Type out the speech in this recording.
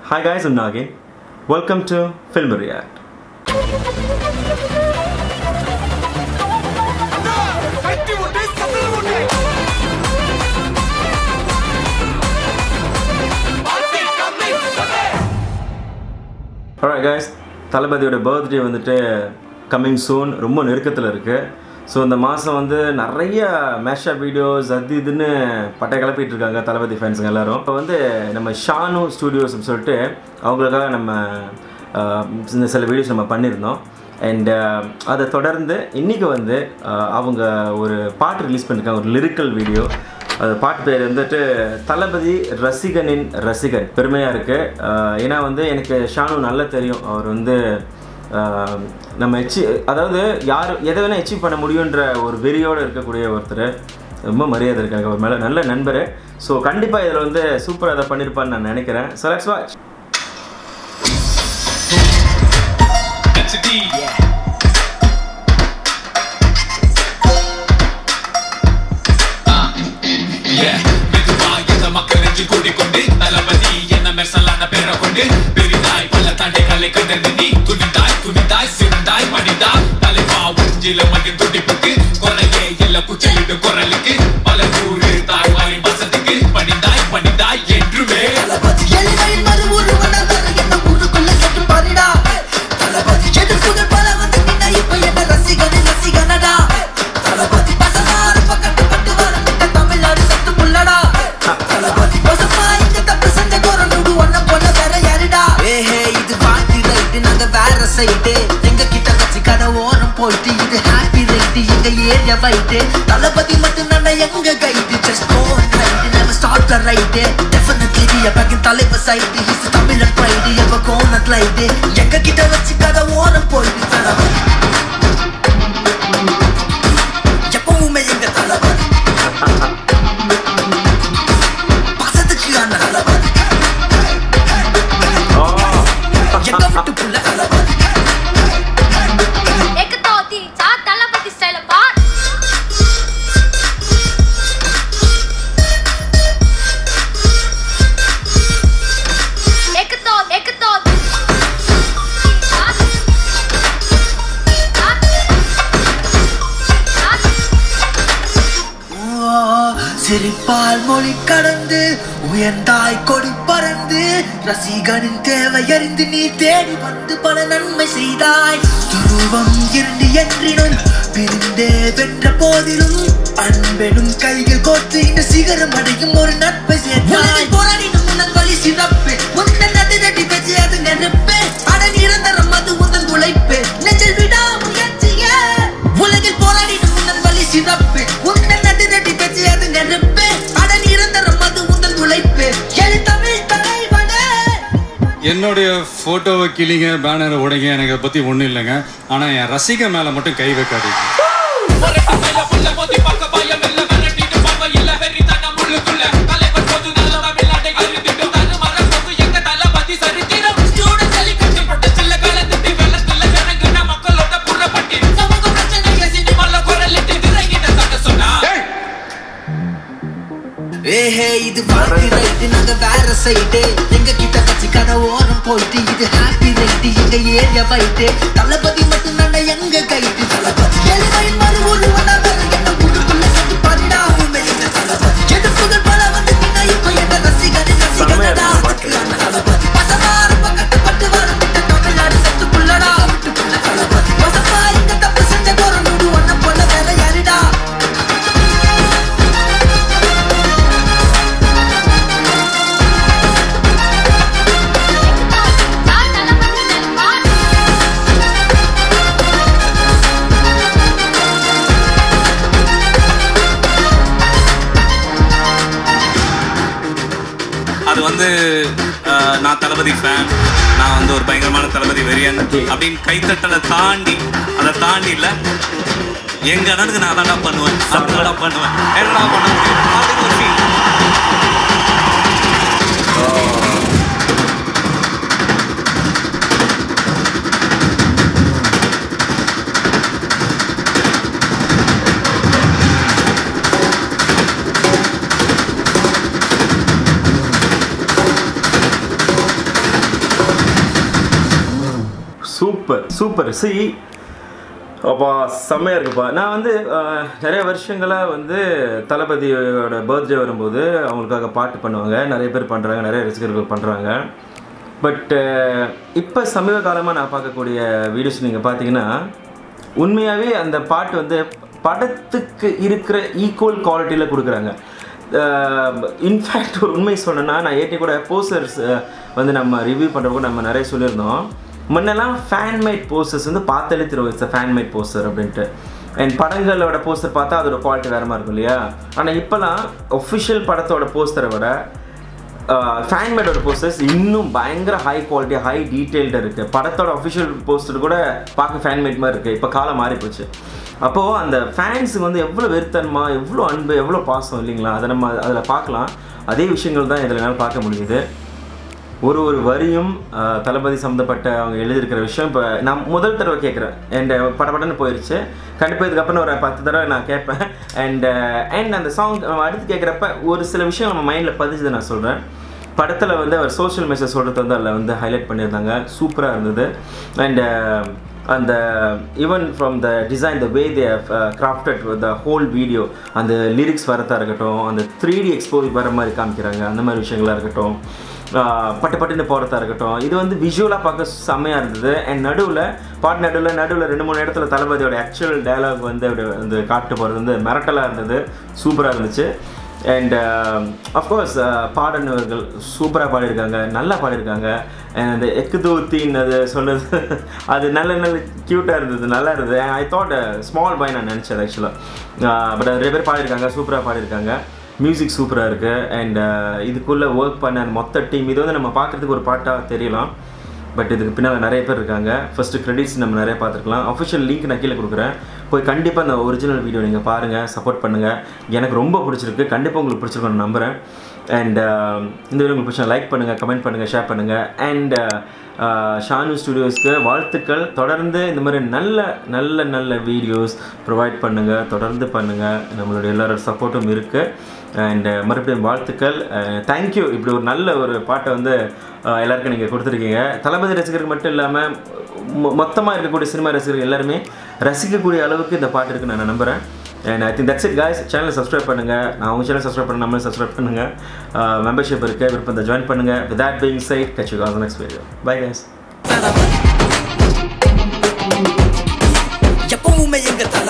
Hi guys, I'm Nagin. Welcome to Film React. Alright guys, தளபதியோட birthday வந்துட்டு coming soon ரொம்ப நெருக்கத்தில் இருக்குது ஸோ இந்த மாதம் வந்து நிறைய மேஷப் வீடியோஸ் அது இதுன்னு பட்டை கிளப்பிட்டு இருக்காங்க தளபதி ஃபேன்ஸுங்க எல்லாரும் இப்போ வந்து நம்ம ஷானு ஸ்டூடியோஸ்னு சொல்லிட்டு அவங்களுக்காக நம்ம ஆஹ், இந்த சில வீடியோஸ் நம்ம பண்ணியிருந்தோம் அண்ட் அதை தொடர்ந்து இன்றைக்கி வந்து ஆஹ், அவங்க ஒரு பாட்டு ரிலீஸ் பண்ணியிருக்காங்க ஒரு லிரிக்கல் வீடியோ அது பாட்டு பேர் வந்துட்டு தளபதி ரசிகனின் ரசிகன் பெருமையாக இருக்குது ஏன்னா வந்து எனக்கு ஷானு நல்லா தெரியும் அவர் வந்து ஆஹ், நம்ம எச்சி அதாவது யார் எதை வேணால் அச்சீவ் பண்ண முடியுன்ற ஒரு வெறியோடு இருக்கக்கூடிய ஒருத்தர் ரொம்ப மரியாதை இருக்கு எனக்கு அவர் மேலே நல்ல நண்பர் ஸோ கண்டிப்பாக இதில் வந்து சூப்பராக அதை பண்ணியிருப்பான்னு நான் நினைக்கிறேன் ஸோ லெட்ஸ் வாட்ச் கூடிக்கொண்டு தளபதி என்ன மெர்சலான பேரை கொண்டு பெரிதாய் பல தடைகளை கண்டது நீ துணிந்தாய் துணிந்தாய் சிறந்தாய் மடிந்தாய் தலைவா உஞ்சில மகிழ் துடிப்புக்கு குறையே இல்ல குச்சலிடும் குரலுக்கு பல நூறு தாய்மாரின் வசதிக்கு பணிந்தாய் பணிந்தாய் என்றுமே தளபதி எளிமையின் மறு உருவனாக என்ன ஊருக்குள்ள சென்று பாருடா தளபதி எதிர்ப்புகள் பல வந்து நின்ன இப்ப என்ன ரசிகனே ரசிகனடா தளபதி பசமாறு கட்டுப்பட்டு வரமிட்ட தமிழ்நாடு சத்து புள்ளடா தளபதி பசமா இங்க தப்பு செஞ்ச குரலுடு ஒன்ன போல வேற யாருடா ஏஹே இது பாட்டி ரைட்டு நாங்க வேற சைடு எங்க கிட்ட வச்சு கடை ஓரம் போயிட்டு இது ஹாப்பி ரைட்டு எங்க ஏரியா வைட்டு தளபதி மட்டும் நான் எங்க guide just go right never start the ride definitely we are back in தலைவர் side he's a தமிழன் pride ever gonna glide எங்க கிட்ட வச்சு கடை ஓரம் போயிட்டு தளபதி எப்பவுமே எங்க தளபதி பாசத்துக்கு அண்ணன் தளபதி எங்க விட்டு புள்ள தளபதி एक तो तीन चार तलपति स्टाइल बात एक तो एक तो तीन चार चार चार ஓ, சிரிப்பால் மொழி கடந்து உயர்ந்தாய் கொடி பறந்து ரசிகனின் தேவை அறிந்து நீ தேடி வந்து பல நன்மை செய்தாய் துருவம் இரண்டு என்றினும் பிரிந்தே வென்ற போதிலும் அன்பெனும் கைகள் கோர்த்து இந்த சிகரம் அடையும் ஒரு நட்பை சேர்த்தாய் போராடினும் உனது வழி சிறப்பு உந்தன் அதிரடி பேச்சு அது நெருப்பு அட நிரந்தரம் அது உந்தன் உழைப்பு நெஞ்சில் விடா முயற்சியே உலகில் போராடினும் உந்தன் வழி சிறப்பு உந்தன் அதிரடி பேச்சு அது நெருப்பு அட நிரந்தரம் அது உந்தன் உழைப்பு எழு தமிழ் தலைவனே என்னுடைய ஃபோட்டோவை கிளிங்க பேனரை உடைங்க எனக்கு அதை பற்றி ஒன்றும் இல்லைங்க ஆனால் என் ரசிகை மேலே மட்டும் கை வைக்காதீங்க பைய புள்ள மோதி பார்க்க பயம் இல்ல விரட்டிட்டு பார்வை இல்ல வெறித்தனம் உள்ளுக்குள்ள தலைவர் பொது நல்ல தமிழ்நாட்டை அழுத்திட்டு தரு மரபு எங்க தளபதி சரித்திரம் ஸ்டூடெண்ட் ஜல்லிக்கட்டு பட்டு சில்ல கலந்துட்டு வெள்ளத்துல இறங்குன மக்களோட புறப்பட்டு சமூக பிரச்சனைகளை சினிமால குரலிட்டு திரையிட தட்ட சொன்னா ஏஹே இது பாட்டி ரைட்டு நாங்க வேற சைடு எங்க கிட்ட வச்சு கடை ஓரம் போயிட்டு இது ஹாப்பி ரைட்டு எங்க ஏரியா வைட்டு தளபதி மட்டும் நான் எங்க கைட்டு தளபதி எளிமையின் மறு உருவனா வேற என்ன ஊருக்குள்ள சென்று பாருடா உண்மை எங்க தளபதி எதிர்ப்புகள் பல வந்து நின்ன இப்ப என்ன ரசிகனே ரசிகனடா அதுக்கு அண்ணன் தளபதி பசமாறு கட்டுப்பட்டு வரும் விட்ட தமிழ்நாடு செத்து புள்ளடா விட்டு புள்ள தளபதி பசமா இங்க தப்பு செஞ்ச குரலுடு ஒன்ன போல வேற யாருடா चार तलपति स्टाइल बात அது வந்து அஹ், நான் தளபதி ஃபேன் நான் வந்து ஒரு பயங்கரமான தளபதி வெறியன் Okay. அப்படின்னு கைத்தட்டலை தாண்டி அதை தாண்டி இல்ல எங்க அண்ணனுக்கு நான் தான்டா பண்ணுவேன் சாப்பிடா பண்ணுவேன் என்னடா பண்ண முடியும் அப்படின்னு ஒரு feel. சூப்பர் சூப்பர் சி அப்பா செம்மையாக இருக்குப்பா நான் வந்து அஹ், நிறைய வருஷங்களாக வந்து தளபதியோட பர்த்டே வரும்போது அவங்களுக்காக பாட்டு பண்ணுவாங்க நிறைய பேர் பண்ணுறாங்க நிறைய ரசிகர்கள் பண்ணுறாங்க பட் இப்போ சமீப காலமாக நான் பார்க்கக்கூடிய வீடியோஸ் நீங்கள் பார்த்தீங்கன்னா உண்மையாகவே அந்த பாட்டு வந்து படத்துக்கு இருக்கிற ஈக்குவல் குவாலிட்டியில் கொடுக்குறாங்க இன்ஃபேக்ட் ஒரு உண்மை சொன்னேன்னா நான் ஏற்றி கூட போஸ்டர்ஸ் வந்து நம்ம ரிவ்யூ பண்ணுறப்போ நம்ம நிறைய சொல்லியிருந்தோம் முன்னெல்லாம் ஃபேன்மேட் போஸ்டர்ஸ் வந்து பார்த்தாலே தெரியும் இட்ஸ் ஃபேன்மேட் போஸ்டர் அப்படின்ட்டு அண்ட் படங்களோட போஸ்டர் பார்த்தா அதோட குவாலிட்டி வேறு மாதிரி இருக்கும் இல்லையா ஆனால் இப்போலாம் ஒஃபிஷியல் படத்தோட போஸ்டரை விட ஃபேன்மேடோட போஸ்டர்ஸ் இன்னும் பயங்கர ஹை குவாலிட்டி ஹை டீட்டெயில்டு இருக்குது படத்தோட அஃபிஷியல் போஸ்டர் கூட பார்க்க ஃபேன்மேட் மாதிரி இருக்குது இப்போ காலம் மாறி போச்சு அப்போது அந்த ஃபேன்ஸுக்கு வந்து எவ்வளோ வெறுத்தன்மா எவ்வளோ அன்பு எவ்வளோ பாசம் இல்லைங்களா அதை நம்ம அதில் பார்க்கலாம் அதே விஷயங்கள் தான் இதில் என்னால் பார்க்க முடியுது ஒரு ஒரு வரியும் அஹ், தளபதி சம்மந்தப்பட்ட அவங்க எழுதியிருக்கிற விஷயம் இப்போ நான் முதல் தடவை கேட்குறேன் அண்ட் படப்படன்னு போயிடுச்சு கண்டிப்பாக இதுக்கப்புறம் ஒரு பத்து தடவை நான் கேட்பேன் அண்ட் அண்ட் அந்த சாங் அடுத்து கேட்குறப்ப ஒரு சில விஷயம் நம்ம மைண்டில் பதிஞ்சதை நான் சொல்கிறேன் படத்தில் வந்து அவர் சோஷியல் மெசேஜ் சொல்கிறது வந்து அதில் வந்து ஹைலைட் பண்ணியிருந்தாங்க சூப்பராக இருந்தது அண்ட் அந்த even from the design the way they crafted the whole video அந்த லிரிக்ஸ் வரதா இருக்கட்டும் அந்த த்ரீ டி எக்ஸ்போஸ் வர மாதிரி காமிக்கிறாங்க அந்த மாதிரி விஷயங்களாக இருக்கட்டும் ஆஹ் பட்டு பட்டுன்னு போகிறதா இருக்கட்டும் இது வந்து விஷுவலாக பார்க்க செம்மையாக இருந்தது அண்ட் நடுவில் பாட்டு நடுவில் நடுவில் ரெண்டு மூணு இடத்துல தளபதியோட ஆக்சுவல் டயலாக் வந்து அப்படி வந்து காட்டு போகிறது வந்து மிரட்டலாக இருந்தது சூப்பராக இருந்துச்சு அண்ட் அஃப்கோர்ஸ் பாடனவர்கள் சூப்பராக பாடியிருக்காங்க நல்லா பாடியிருக்காங்க அண்ட் அந்த எக்கு தூத்தின்னு அது சொன்னது அது நல்ல நல்ல க்யூட்டாக இருந்தது நல்லா இருந்தது ஐ தாட் ஸ்மால் பாய் நான் நினச்சேன் ஆக்சுவலாக பட் நிறைய பேர் பாடியிருக்காங்க சூப்பராக பாடியிருக்காங்க மியூசிக் சூப்பராக இருக்குது அண்ட் இதுக்குள்ளே ஒர்க் பண்ண அந்த மொத்த டீம் இது வந்து நம்ம பார்க்குறதுக்கு ஒரு பாட்டாக தெரியலாம் பட் இதுக்கு பின்னால் நிறைய பேர் இருக்காங்க ஃபஸ்ட்டு கிரெடிட்ஸ் நம்ம நிறைய பார்த்துருக்கலாம் அஃபிஷியல் லிங்க் நான் கீழே கொடுக்குறேன் போய் கண்டிப்பாக அந்த ஒரிஜினல் வீடியோ நீங்கள் பாருங்கள் சப்போர்ட் பண்ணுங்கள் எனக்கு ரொம்ப பிடிச்சிருக்கு கண்டிப்பாக உங்களுக்கு பிடிச்சிருக்கும்னு நம்புகிறேன் அண்ட் இந்த வீடியோ உங்களுக்கு பிடிச்சா லைக் பண்ணுங்கள் கமெண்ட் பண்ணுங்கள் ஷேர் பண்ணுங்கள் அண்ட் ஷானு ஸ்டுடியோஸ்க்கு வாழ்த்துக்கள் தொடர்ந்து இந்த மாதிரி நல்ல நல்ல நல்ல வீடியோஸ் ப்ரொவைட் பண்ணுங்கள் தொடர்ந்து பண்ணுங்கள் நம்மளுடைய எல்லாரோட சப்போர்ட்டும் இருக்குது அண்ட் மறுபடியும் வாழ்த்துக்கள் தேங்க்யூ இப்படி ஒரு நல்ல ஒரு பாட்டை வந்து அஹ், எல்லாருக்கும் நீங்கள் கொடுத்துருக்கீங்க தளபதி ரசிகர்கள் மட்டும் இல்லாமல் மொத்தமாக இருக்கக்கூடிய சினிமா ரசிகர்கள் எல்லாருமே ரசிக்கக்கூடிய அளவுக்கு இந்த பாட்டு இருக்குன்னு நான் நம்புகிறேன் and I think that's it guys சேனலை சப்ஸ்கிரைப் பண்ணுங்கள் நான் உங்கள் சேனல் சப்ஸ்கிரைப் பண்ண நம்மளும் சப்ஸ்கிரைப் பண்ணுங்கள் மெம்பர்ஷிப் இருக்குது விருப்பத்தை ஜாயின் பண்ணுங்கள் with that being said catch you guys on the next video bye guys எப்பவுமே எங்க தல